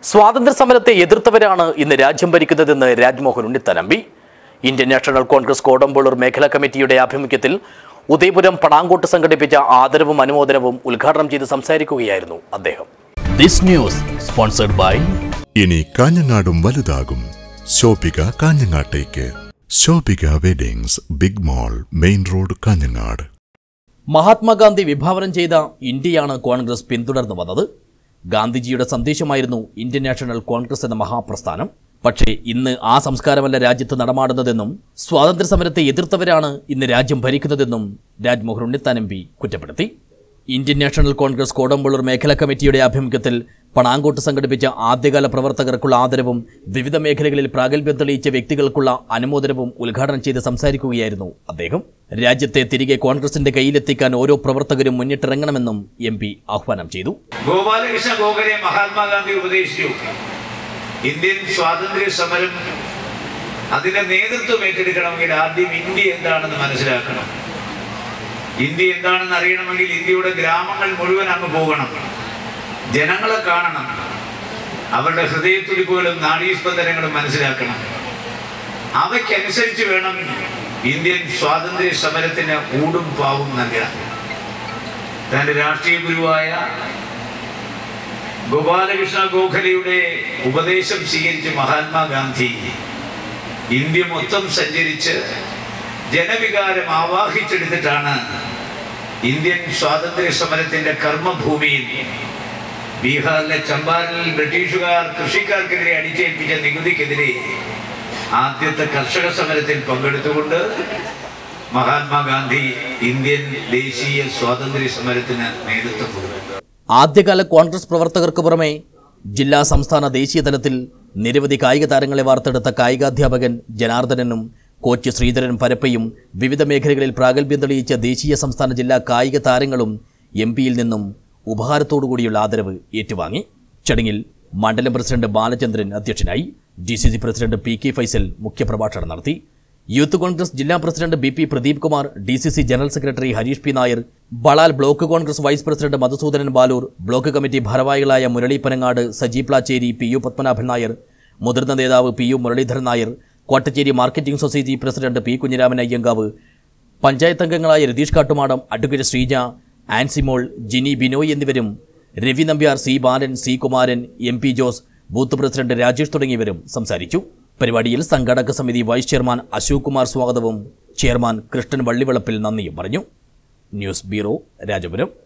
സ്വാതന്ത്ര്യ സമരത്തെ എതിർത്തവരാണ് ഇന്ന് രാജ്യം ഭരിക്കുന്നതെന്ന് രാജ്മോഹൻ ഉണ്ണിത്തനമ്പി ഇന്ത്യൻ നാഷണൽ കോൺഗ്രസ് കോടമ്പള്ളൂർ മേഖലാ കമ്മിറ്റിയുടെ ആഭിമുഖ്യത്തിൽ ഉദയപുരം പടാങ്കോട്ട് സംഘടിപ്പിച്ച ആദരവും അനുമോദനവും ഉദ്ഘാടനം ചെയ്ത് സംസാരിക്കുകയായിരുന്നു അദ്ദേഹം ദിസ് ന്യൂസ് സ്പോൺസർഡ് ബൈ ഇനി കാഞ്ഞങ്ങാടും വലുതാകും ശോഭിക കാഞ്ഞങ്ങാട്ടേക്ക് ശോഭിക വെഡിങ്സ് ബിഗ് മോൾ മെയിൻ റോഡ് കാഞ്ഞങ്ങാട് മഹാത്മാഗാന്ധി വിഭാവനം ചെയ്ത ഇന്ത്യയാണ് കോൺഗ്രസ് പിന്തുടർന്നു വന്നത് ഗാന്ധിജിയുടെ സന്ദേശമായിരുന്നു ഇന്ത്യൻ നാഷണൽ കോൺഗ്രസ് എന്ന മഹാപ്രസ്ഥാനം പക്ഷേ ഇന്ന് ആ സംസ്കാരമല്ല രാജ്യത്ത് നടമാടുന്നതെന്നും സ്വാതന്ത്ര്യ സമരത്തെ എതിർത്തവരാണ് ഇന്ന് രാജ്യം ഭരിക്കുന്നതെന്നും രാജ്മോഹൻ ഉണ്ണിത്താൻ എം പി കുറ്റപ്പെടുത്തി ഇന്ത്യൻ നാഷണൽ കോൺഗ്രസ് കോടമ്പള്ളൂർ മേഖലാ കമ്മിറ്റിയുടെ ആഭിമുഖ്യത്തിൽ പണാങ്കോട്ട് സംഘടിപ്പിച്ച ആദ്യകാല പ്രവർത്തകർക്കുള്ള ആദരവും വിവിധ മേഖലകളിൽ പ്രാഗൽഭ്യം തെളിയിച്ച വ്യക്തികൾക്കുള്ള അനുമോദനവും ഉദ്ഘാടനം ചെയ്ത് സംസാരിക്കുകയായിരുന്നു അദ്ദേഹം രാജ്യത്തെ തിരികെ കോൺഗ്രസിന്റെ കയ്യിലെത്തിക്കാൻ ഓരോ പ്രവർത്തകരും മുന്നിട്ടിറങ്ങണമെന്നും എം പി ആഹ്വാനം ചെയ്തു ഗോപാലകൃഷ്ണ ഗോഖലെ മഹാത്മാഗാന്ധി ഉപദേശിച്ചു ഇന്ത്യൻ സ്വാതന്ത്ര്യ സമരം അതിന്റെ നേതൃത്വം ഏറ്റെടുക്കണമെങ്കിൽ ആദ്യം ഇന്ത്യ എന്താണെന്ന് മനസ്സിലാക്കണം ഇന്ത്യ എന്താണെന്ന് അറിയണമെങ്കിൽ ഇന്ത്യയുടെ ഗ്രാമങ്ങൾ മുഴുവൻ അങ്ങ് പോകണം ജനങ്ങളെ കാണണം അവരുടെ ഹൃദയത്തുടിപ്പുകളും നാഡീസ്പന്ദനങ്ങളും മനസ്സിലാക്കണം അവയ്ക്കനുസരിച്ച് വേണം ഇന്ത്യൻ സ്വാതന്ത്ര്യ സമരത്തിന് ഊടും പാവും നൽകാൻ തന്റെ രാഷ്ട്രീയ ഗുരുവായ ഗോപാലകൃഷ്ണ ഗോഖലെയുടെ ഉപദേശം സ്വീകരിച്ച് മഹാത്മാഗാന്ധി ഇന്ത്യ മൊത്തം സഞ്ചരിച്ച് ജനവികാരം ആവാഹിച്ചെടുത്തിട്ടാണ് ഇന്ത്യൻ സ്വാതന്ത്ര്യ സമരത്തിന്റെ കർമ്മഭൂമിയിൽ ബീഹാറിലെ ചമ്പാരനിൽ ബ്രിട്ടീഷുകാർ കൃഷിക്കാർക്കെതിരെ അടിച്ചേൽപ്പിച്ച നികുതിക്കെതിരെ ആദ്യത്തെ കർഷക സമരത്തിൽ പങ്കെടുത്തുകൊണ്ട് മഹാത്മാഗാന്ധി ഇന്ത്യൻ ദേശീയ സ്വാതന്ത്ര്യ സമരത്തിന് നേതൃത്വം കൊടുക്കുന്നു ആദ്യകാല കോൺഗ്രസ് പ്രവർത്തകർക്ക് പുറമെ ജില്ലാ സംസ്ഥാന ദേശീയ തലത്തിൽ നിരവധി കായിക താരങ്ങളെ വാർത്തെടുത്ത കായികാധ്യാപകൻ ജനാർദ്ദനനും കോച്ച് ശ്രീധരൻ പരപ്പയും വിവിധ മേഖലകളിൽ പ്രാഗൽഭ്യം തെളിയിച്ച ദേശീയ സംസ്ഥാന ജില്ലാ കായിക താരങ്ങളും എം പിയിൽ നിന്നും ഉപഹാരത്തോടുകൂടിയുള്ള ആദരവ് ഏറ്റുവാങ്ങി ചടങ്ങിൽ മണ്ഡലം പ്രസിഡന്റ് ബാലചന്ദ്രൻ അധ്യക്ഷനായി D C C president P K Faisal മുഖ്യപ്രഭാഷണം നടത്തി യൂത്ത് കോൺഗ്രസ് ജില്ലാ president B P Pradeep Kumar D C C general secretary Harish P Nair Balal block Congress vice president Madhusudanan Balur block committee ഭാരവാഹികളായ മുരളി പനങ്ങാട് സജി പ്ലാച്ചേരി പി യു പത്മനാഭൻ നായർ മുതിർന്ന നേതാവ് P U Muralidharan Nair Kottacheri marketing society president P Kunhiraman Ayyankavu panchayat അംഗങ്ങളായ Ratheesh Kattumadam advocate Sreeja Ansimol Jini Binoy എന്നിവരും Ravi Nambiar C Balan C Kumaran M P Jose booth president Rajesh തുടങ്ങിയവരും സംസാരിച്ചു പരിപാടിയിൽ സംഘാടക സമിതി വൈസ് ചെയർമാൻ അശോക് കുമാർ സ്വാഗതവും ചെയർമാൻ കൃഷ്ണൻ വള്ളിവളപ്പിൽ നന്ദിയും പറഞ്ഞു ന്യൂസ് ബ്യൂറോ രാജപുരം